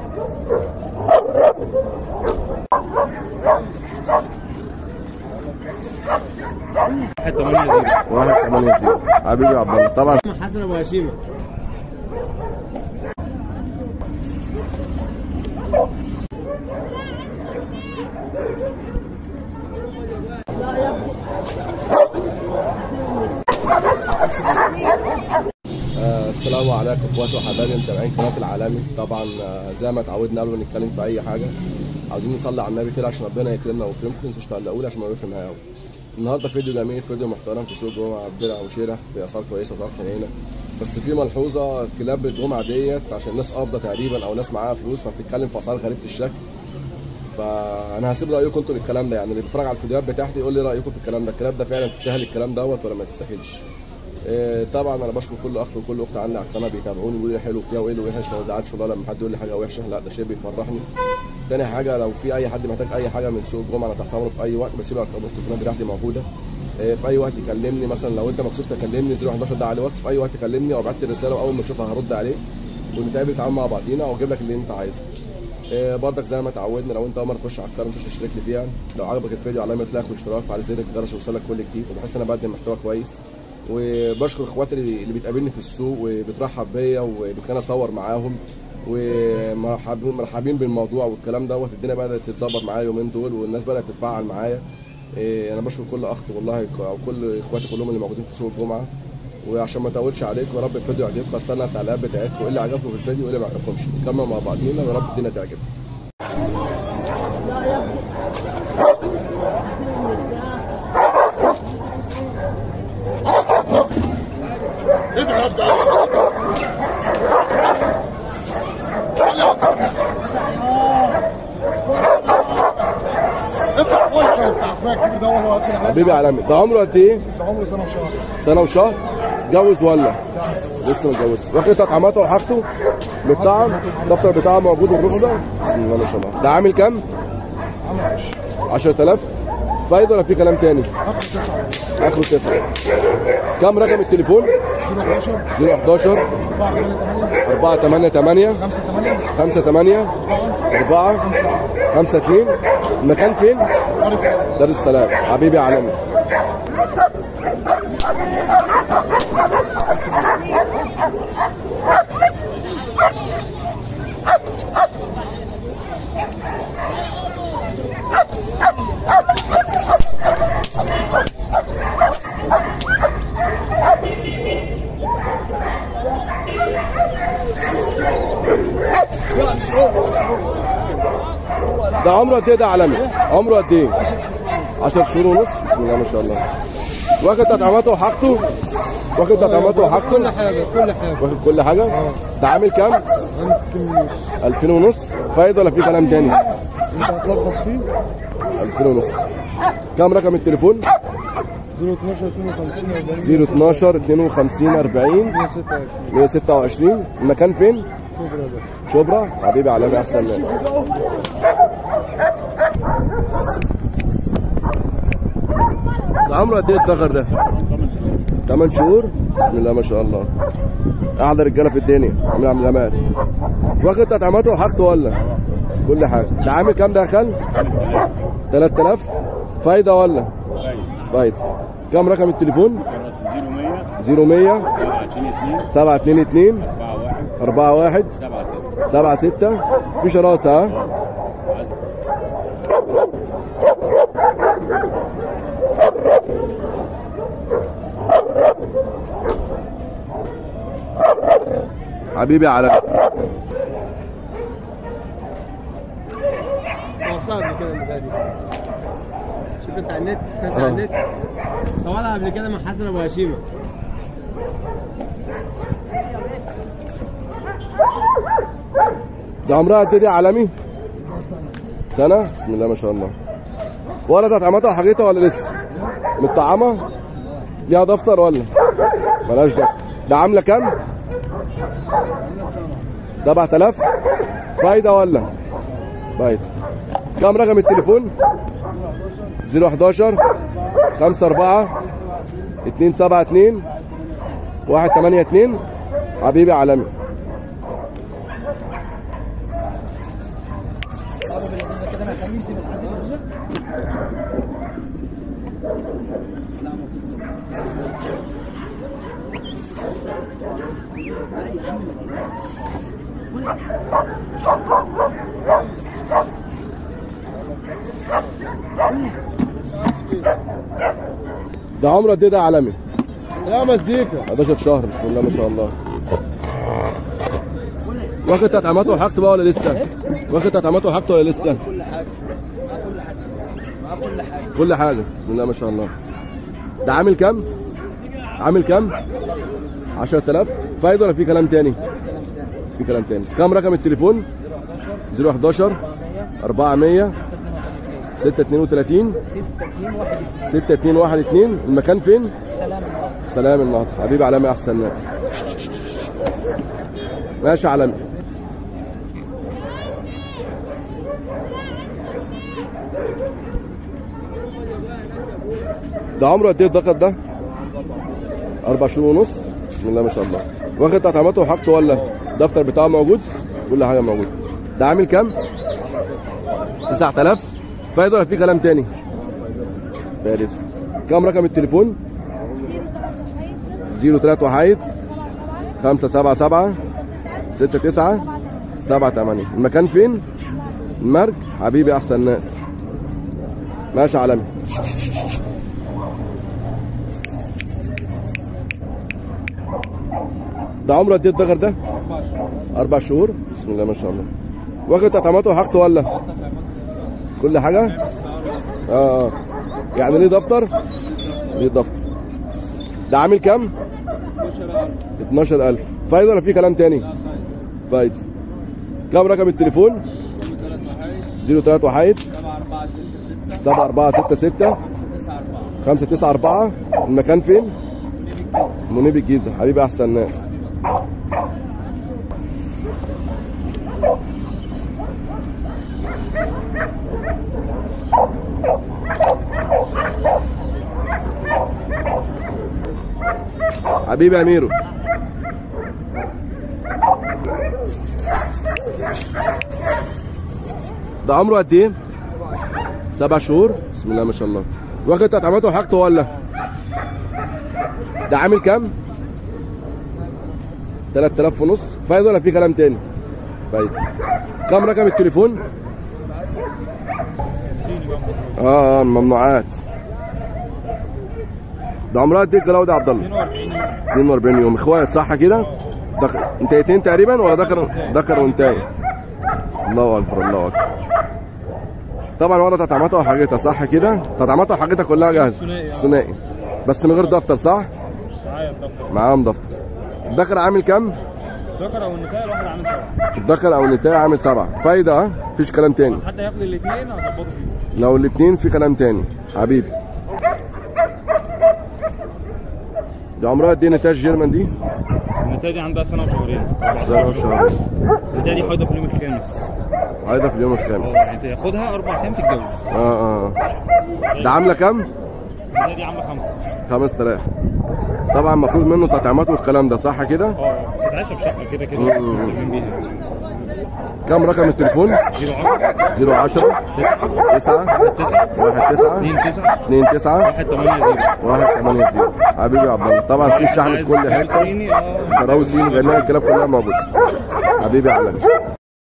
واحد تمانية زيرو واحد تمانية زيرو حبيبي يا عبد الله طبعا حسن ابو هشيمه آه، السلام عليكم اخواتي وحبايبي متابعين قناه العالمي طبعا آه، زي ما اتعودنا قبل ما نتكلم في اي حاجه عاوزين نصلي على النبي كده عشان ربنا يكرمنا ويكرمكم ما تنسوش تعلقوا لي عشان ما يفرق معايا قوي النهارده فيديو جميل فيديو محترم في سوق جمعه درع وشيره باسعار كويسه واسعار حنينه بس في ملحوظه كلاب الجمعه ديت عشان ناس قابضه تقريبا او ناس معاها فلوس فبتتكلم في اسعار غريبه الشكل فانا هسيب رايكم انتوا للكلام ده يعني اللي بيتفرج على الفيديوهات بتاعتي يقول لي رايكم في الكلام ده الكلام ده فعلا تستاهل الكلام دوت ولا ما تستاهلش إيه، طبعا انا بشكر كل اخ وكل اخت عندي على القناه بيتابعوني بيقولوا لي حلو فيها وايه اللي وحش ما بزعلش والله لما حد يقول لي حاجه وحشه لا ده شيء بيفرحني تاني حاجه لو في اي حد محتاج اي حاجه من سوق الجمعه انا تحت امره في اي وقت بسيب له ارقام التليفون بتاعتي موجوده إيه، في اي وقت يكلمني مثلا لو انت مكسوف تكلمني 011 ده على الواتس في اي وقت كلمني او ابعت لي رساله واول ما اشوفها هرد عليه ونتقابل نتعامل مع بعضينا واجيب لك اللي انت عايزه إيه، برضك زي ما اتعودنا لو انت اول مره تخش على القناه ما تنساش تشترك لي فيها لو عجبك الفيديو علامه لايك واشتراك وعلى زر الجرس يوصلك كل جديد وبحس ان انا بقدم محتوى كويس وبشكر اخواتي اللي اللي بتقابلني في السوق وبترحب بيا وبتخليني اصور معاهم ومرحبين مرحبين بالموضوع والكلام دوت الدنيا بدات تتظبط معايا اليومين دول والناس بدات تتفاعل معايا إيه، انا بشكر كل اخ والله او كل اخواتي كلهم اللي موجودين في سوق الجمعه وعشان ما اطولش عليكم يا رب الفيديو يعجبكم استنى التعليقات بتاعتكم وايه اللي عجبكم في الفيديو وايه اللي ما عجبكمش نكمل مع بعضينا ويا رب الدنيا تعجبكم افتح وشك بتاع اخوك كده هو هو حبيبي عالمي ده عمره قد ايه؟ ده عمره سنه وشهر سنه وشهر اتجوز ولا لسه ما اتجوزش واخد تطعيماته وحاجته متطعم الدفتر بتاعه موجود والرخصه بسم الله ما شاء الله ده عامل كام؟ عمل 10000 فايده ولا في كلام تاني؟ اخر تسعه اخره تسعه كام رقم التليفون؟ 011 011 4 8 8 488 5 8 5 8 4 4 5 2 المكان فين؟ عارف دار السلام حبيبي يا عالمي ده عمره قد ايه ده عالمي؟ عمره قد ايه؟ 10 شهور ونص بسم الله ما شاء الله واخد تطعيماته وحاجته واخد تطعيماته وحاجته كل حاجه كل حاجه واخد كل حاجه ده عامل كام؟ يمكن ونص 2000 ونص فايده ولا في كلام تاني؟ انت هتلخص فيه 2000 ونص كام رقم التليفون؟ 012 52 012 52 40 40 126 126 المكان فين؟ كبرى ده شبرا حبيبي عالمي احسن ناس ده عمره قد ايه الدغر ده؟ 8 شهور بسم الله ما شاء الله اعلى رجاله في الدنيا عامل علامات واخد تطعيماته وحاجته ولا كل حاجه ده عامل كام ده يا خال 3000 فايده ولا فايده كام رقم التليفون 0 100 0100 7 2 2 722 4 1 41 7 6 7 6 في شراسه ها حبيبي على صورتها قبل كده اللي فاتت شوف انت على النت نازل على النت صورها قبل كده مع حسن ابو هشيمه ده عمرها قد ايه دي يا عالمي؟ سنة؟ بسم الله ما شاء الله. ولا تطعيماتها وحاجتها ولا لسه؟ متطعمة؟ ليها دفتر ولا؟ ملهاش دفتر. ده عاملة كام؟ 7000 فايدة ولا؟ فايدة. كام رقم التليفون؟ 011 54 272 182 حبيبي عالمي ده عمره قد ايه ده عالمي لا مزيكا 11 شهر بسم الله ما شاء الله واخد تطعيماته وحاجته بقى ولا لسه؟ واخد تطعيماته وحاجته ولا لسه؟ كل حاجه مع كل حاجه مع كل حاجه كل حاجه بسم الله ما شاء الله ده عامل كام؟ عامل كام؟ 10000 فايده ولا في كلام تاني؟ في كلام تاني كام رقم التليفون؟ 011 400 632 6212 المكان فين؟ سلام السلام النهارده حبيبي علامي احسن ناس ماشي يا علامي ده عمره قد ايه الدقت ده؟ أربع شهور ونص بسم الله ما شاء الله واخد تطعيماته وحاجته ولا الدفتر بتاعه موجود؟ كل حاجة موجود ده عامل كام؟ 9000 فايدة ولا في كلام تاني؟ فايدة كام رقم التليفون؟ 03 وحيد 577 69 78 المكان فين؟ المرج حبيبي احسن ناس ماشي يا عالمي ده عمره قد ايه الدغر ده؟ أربع شهور بسم الله ما شاء الله واخد تطعيماته وحاجته ولا؟ كل حاجة؟ اه اه يعني ليه دفتر؟ ليه دفتر ده عامل كام؟ 12000 فايدة ولا في كلام تاني؟ فايدة كام رقم التليفون؟ 03 وحيد 7466 594 المكان فين؟ منيب الجيزة حبيبي أحسن ناس حبيبي يا ميرو ده عمره قد ايه؟ سبع شهور بسم الله ما شاء الله واخد تطعيماته وحاجته ولا؟ ده عامل كام؟ 3000 ونص فايدة ولا في كلام تاني؟ فايدة كام رقم التليفون؟ اه اه الممنوعات ده عمرها قد ايه الجلاوه يا عبد الله؟ 42 يوم اخوات صح كده؟ دخل انتهيتين تقريبا ولا ذكر ذكر وانتهي؟ الله اكبر الله اكبر طبعا ورا تطعيماتها وحاجتها صح كده؟ تطعيماتها وحاجتها كلها جاهزه ثنائي، اه. ثنائي بس من غير دفتر صح؟ معايا الدفتر معاهم دفتر الذكر عامل كام؟ ذكر او النتايه الواحد عامل سبعه الذكر او النتايه عامل سبعه فايده ها؟ مفيش كلام تاني حد هياخد الاثنين هظبطه فيه لو الاثنين في كلام تاني حبيبي دي عمرها قد ايه نتاج جيرمان دي؟ النتايه دي عندها سنه وشهرين سنة وشهرين النتايه دي حايضه في اليوم الخامس عايده في اليوم الخامس يعني تاخدها اربع ايام تتجوز اه اه ده عامله كام؟ النتايه دي عامله خمسه 5000 طبعا المفروض منه تطعيمات والكلام ده صح كده؟ اه كانت عايشه في شقه كده كده مم. مهتمين بيها كام رقم التليفون؟ 0 10 010 9 9 1 9 2 9 2 9 1 8 0 1 8 0 حبيبي يا عبد الله طبعا في شحن في كل حته صيني اه فراوسين جميع الكلاب كلها موجوده حبيبي يا عالمي